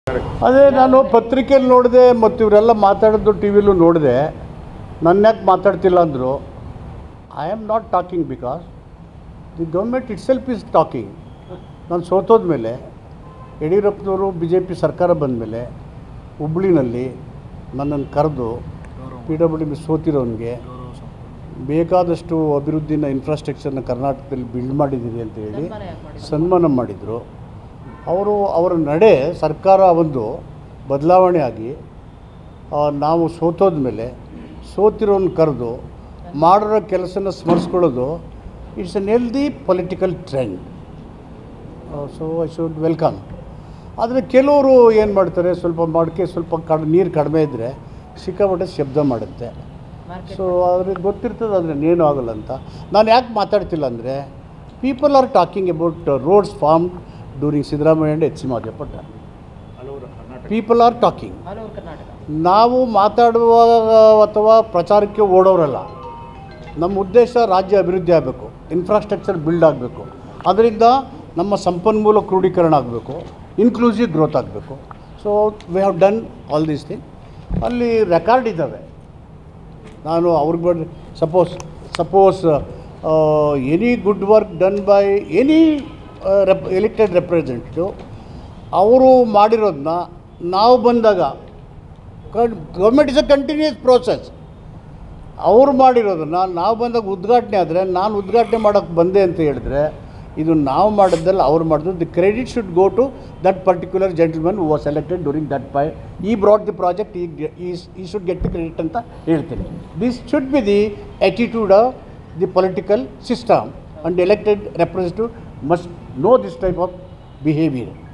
ಅದೇ ನಾನು ಪತ್ರಿಕೆಯಲ್ಲಿ ನೋಡಿದೆ ಮತ್ತು ಇವರೆಲ್ಲ ಮಾತಾಡೋದು ಟಿ ವಿಲೂ ನೋಡಿದೆ ನನ್ನ ಯಾಕೆ ಮಾತಾಡ್ತಿಲ್ಲ ಅಂದರು I am not talking because the government itself is talking ನಾನು ಸೋತೋದ ಮೇಲೆ ಯಡಿಯೂರಪ್ಪನವರು ಬಿ ಜೆ ಪಿ ಸರ್ಕಾರ ಬಂದ ಮೇಲೆ ಹುಬ್ಳಿನಲ್ಲಿ ನನ್ನನ್ನು ಕರೆದು ಪಿ ಡಬ್ಲ್ಯೂ ಡಿ ಸೋತಿರೋನಿಗೆ ಬೇಕಾದಷ್ಟು ಅಭಿವೃದ್ಧಿನ ಇನ್ಫ್ರಾಸ್ಟ್ರಕ್ಚರ್ನ ಕರ್ನಾಟಕದಲ್ಲಿ ಬಿಲ್ಡ್ ಮಾಡಿದ್ದೀರಿ ಅಂತ ಹೇಳಿ ಸನ್ಮಾನ ಮಾಡಿದರು ಅವರು ಅವರ ನಡೆ ಸರ್ಕಾರ ಒಂದು ಬದಲಾವಣೆ ಆಗಿ ಆ, ನಾವು ಸೋತೋದ ಮೇಲೆ ಸೋತಿರೋನ್ ಕರೆದು ಮಾಡಿರೋ ಕೆಲಸನ ಸ್ಮರಿಸ್ಕೊಳ್ಳೋದು it's an healthy political trend so I should welcome ಆದರೆ ಕೆಲವರು ಏನು ಮಾಡ್ತಾರೆ ಸ್ವಲ್ಪ ಮಡಿಕೆ ಸ್ವಲ್ಪ ಕಡ್ ನೀರು ಕಡಿಮೆ ಇದ್ದರೆ ಸಿಕ್ಕಾಪಟ್ಟೆ ಶಬ್ದ ಮಾಡುತ್ತೆ ಸೊ ಅವ್ರಿಗೆ ಗೊತ್ತಿರ್ತದೆ ಆದರೆ ಏನೂ ಆಗಲ್ಲ ಅಂತ ನಾನು ಯಾಕೆ ಮಾತಾಡ್ತಿಲ್ಲ ಅಂದರೆ people are talking about roads form during Siddaramaiah and H C Mahadevappa people are talking ನಾವು ಮಾತಾಡುವಾಗ ಅಥವಾ ಪ್ರಚಾರಕ್ಕೆ ಓಡೋರಲ್ಲ ನಮ್ಮ ಉದ್ದೇಶ ರಾಜ್ಯ ಅಭಿವೃದ್ಧಿ ಆಗಬೇಕು ಇನ್ಫ್ರಾಸ್ಟ್ರಕ್ಚರ್ ಬಿಲ್ಡ್ ಆಗಬೇಕು ಅದರಿಂದ ನಮ್ಮ ಸಂಪನ್ಮೂಲ ಕ್ರೋಢೀಕರಣ ಆಗಬೇಕು ಇನ್ಕ್ಲೂಸಿವ್ ಗ್ರೋತ್ ಆಗಬೇಕು so we have done all these thing ಅಲ್ಲಿ ರೆಕಾರ್ಡ್ ಇದ್ದಾವೆ ನಾನು ಅವ್ರಿಗೆ but suppose suppose any good work done by any rep elected representative ಅವರು ಮಾಡಿರೋದನ್ನ ನಾವು ಬಂದಾಗ government is a continuous process ಅವ್ರು ಮಾಡಿರೋದನ್ನು ನಾವು ಬಂದಾಗ ಉದ್ಘಾಟನೆ ಆದರೆ ನಾನು ಉದ್ಘಾಟನೆ ಮಾಡೋಕ್ಕೆ ಬಂದೆ ಅಂತ ಹೇಳಿದ್ರೆ ಇದು ನಾವು ಮಾಡಿದ್ದಲ್ಲ ಅವ್ರು ಮಾಡಿದ್ರು the credit should go to that particular gentleman who was selected during that ಪೈ ಈ ಬ್ರಾಡ್ ದಿ ಪ್ರಾಜೆಕ್ಟ್ ಈ ಈ ಶುಡ್ ಗೆಟ್ ದಿ ಕ್ರೆಡಿಟ್ ಅಂತ ಹೇಳ್ತೀನಿ this should be the attitude of the political system and elected representative must know this type of behaviour